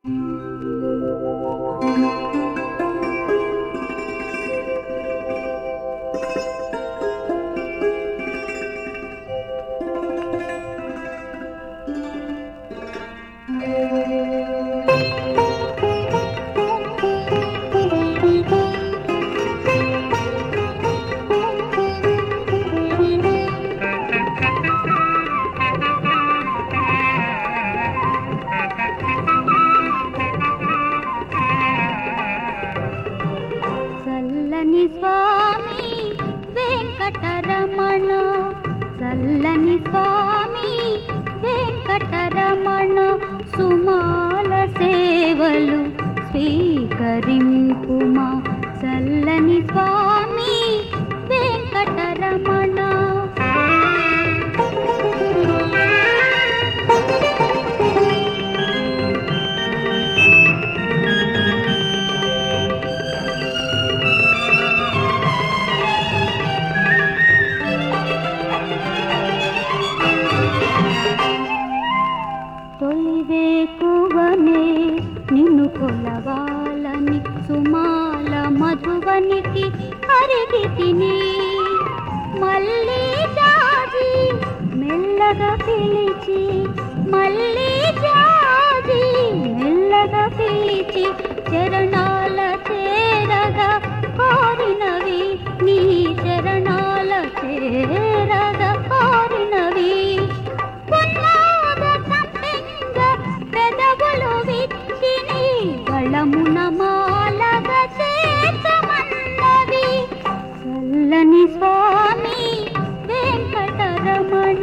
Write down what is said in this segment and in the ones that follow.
చల్లని స్వామి వెంకటరమణ చల్లని స్వామి వెంకటరమణ సుమాల సేవలు స్వీకరింపుమా చల్లని స్వామి వెంకటరమణ తొలివేకువనే నిన్ను కొలవాలని సుమాల మధువనికి అరిగి తిని మళ్ళీ జాజి మెల్లగా పిలిచి మళ్ళీ జాజి మెల్లగా పిలిచి చరణాల చేరగా కోరినవి నీ చరణాల చేరగా కోరినవి పున్నాగ సంపెంగ పెదవులు విచ్చిని గళమున మాలగ చేతమన్నది చల్లని స్వామి వెంకటరమణ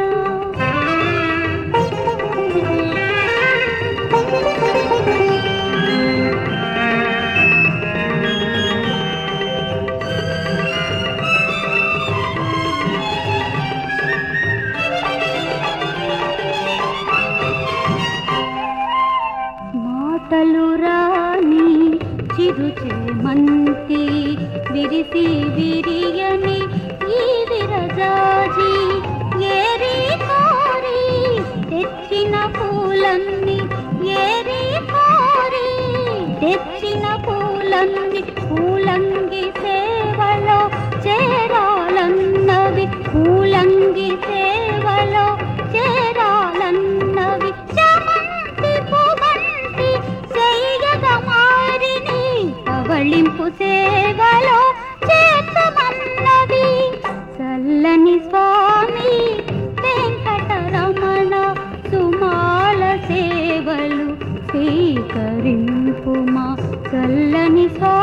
మాటలు రాని చిరుచేమంతి విరిసి విరియని ఈ విరజాజి ఏరి కోరి తెచ్చిన పూలన్నీ ఏరి కోరి తెచ్చిన పూలన్నీ పూలంగి సేవలో చేరాలన్నవి పూలంగి సేవలో చేరాలన్నవి చామంతి పువ్వంటి చెయ్యగ మారిని పవళింపు సేవలో చేతమన్నవి చల్లని స్వామి వెంకటరమణ సుమాల సేవలు స్వీకరింపుమా చల్లని స్వామి